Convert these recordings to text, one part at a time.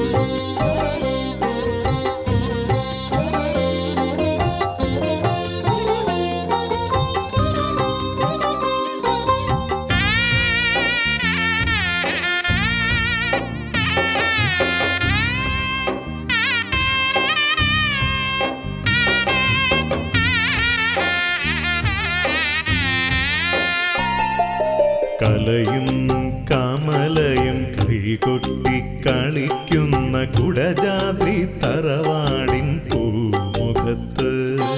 കലയും കാമലയും കൈകൊട്ടി കളിക്കുന്ന കുടജാദ്രി തറവാടിൻ പൂമുഖത്ത്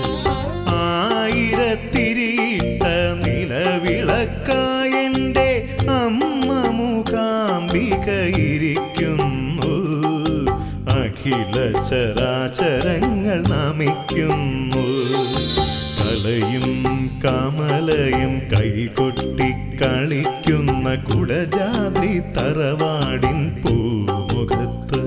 ആയിരത്തിരിയിട്ട നിലവിളക്കായന്റെ അമ്മ മൂകാംബിക ഇരിക്കുന്നു അഖില ചരാചരങ്ങൾ നമിക്കുന്നു കലയും കാമലയും കൈകൊട്ടി കളിക്കുന്ന കുടജാദ്രി തറവാടിൻ പൂമുഖത്ത്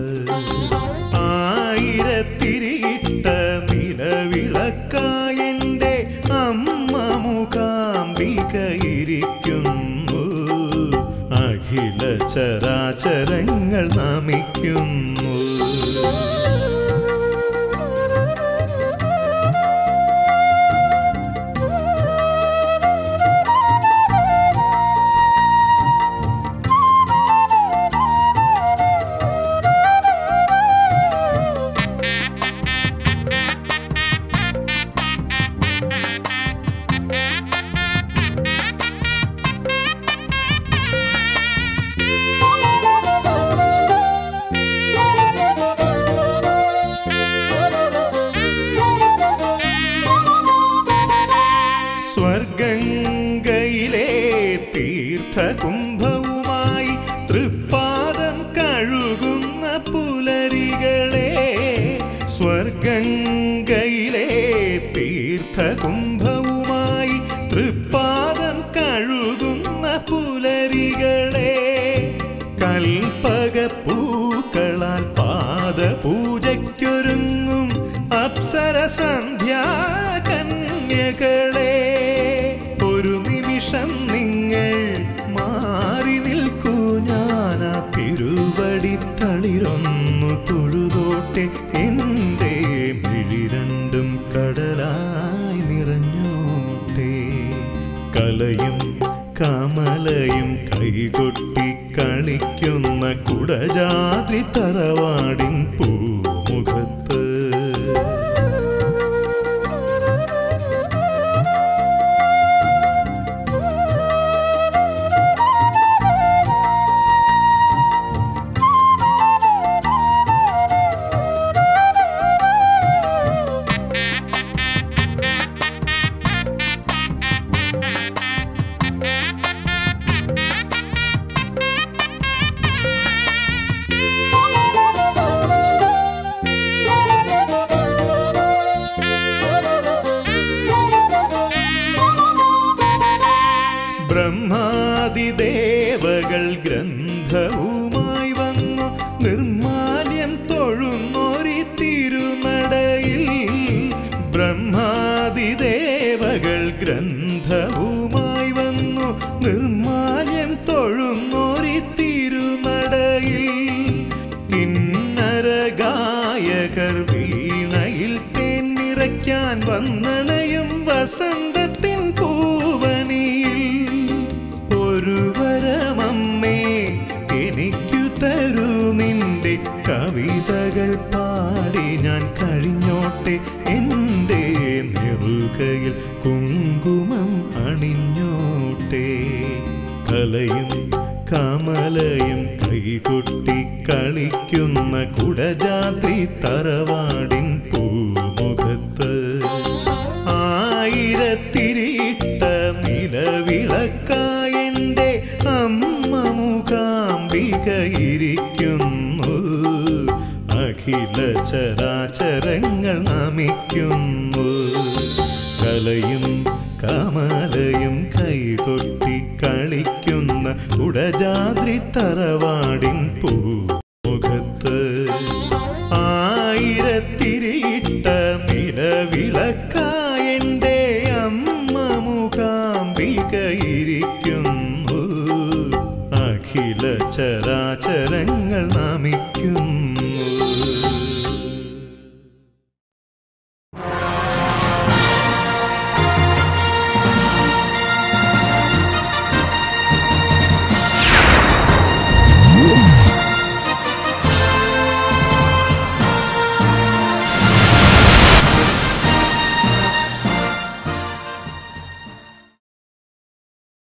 ആയിരത്തിരിയിട്ട നിലവിളക്കായന്റെ അമ്മ മൂകാംബിക ഇരിക്കുന്നു അഖില ചരാചരങ്ങൾ നമിക്കുന്നു സ്വർഗംഗയിലെ തീർത്ഥകുംഭവുമായി തൃപ്പാദം കഴുകുന്ന പുലരികളെ സ്വർഗംഗയിലെ തീർത്ഥകുംഭവുമായി തൃപ്പാദം കഴുകുന്ന പുലരികളെ കൽപ്പക പൂക്കളാൽ പാദപൂജയ്ക്കൊരുങ്ങും അപ്സര സന്ധ്യാ കന്യകളെ ഒരു നിമിഷം നിങ്ങൾ മാറി നിൽക്കൂ ഞാൻ ആ തിരുവടി തളിരൊന്നു തൊഴുതോട്ടെ എൻ്റെ മിഴി രണ്ടും കടലായി നിറഞ്ഞോട്ടെ കലയും കമലയും കൈകൊട്ടി കളിക്കുന്ന കുടജാദ്രി തറവാടിൻ പൂമുഖത്ത് ബ്രഹ്മാതിദേവകൾ ഗ്രന്ഥവുമായി വന്നു നിർമാല്യം തൊഴുന്നൊരി തിരുനടയിൽ ബ്രഹ്മാതിദേവകൾ ഗ്രന്ഥവുമായി വന്നു നിർമാല്യം തൊഴുന്നൊരി തിരുനടയിൽ കിന്നര ഗായകർ വീണയിൽ തേൻ നിറയ്ക്കാൻ വന്നണയും വസന്തത്തിൻ പൂവനിയിൽ ഒരു വരമമ്മേ എനിക്കു തരൂ നിന്റെ കവിതകൾ പാടി ഞാൻ കഴിഞ്ഞോട്ടെ എൻ്റെ നെറുകയിൽ കുങ്കുമം അണിഞ്ഞോട്ടെ കലയും കമലയും കൈകൊട്ടി കളിക്കുന്ന കുടജാദ്രി തറവാടിൻ പൂമുഖത്ത് ആയിരത്തിരിയിട്ട നിലവിളക്കായന്റെ അമ്മ മൂകാംബിക ഇരിക്കുന്നു അഖില ചരാചരങ്ങൾ നമിക്കുന്നു കലയും കമലയും കൈകൊട്ടി കളിക്കുന്ന ഉടജാദ്രി തറവാടിൻ പൂമുഖത്ത് ആയിരത്തിരിയിട്ട നിലവിളക്കായന്റെ അമ്മ മൂകാംബിക ഇരിക്കുന്നു അഖില ചരാചരങ്ങൾ നമിക്കുന്നു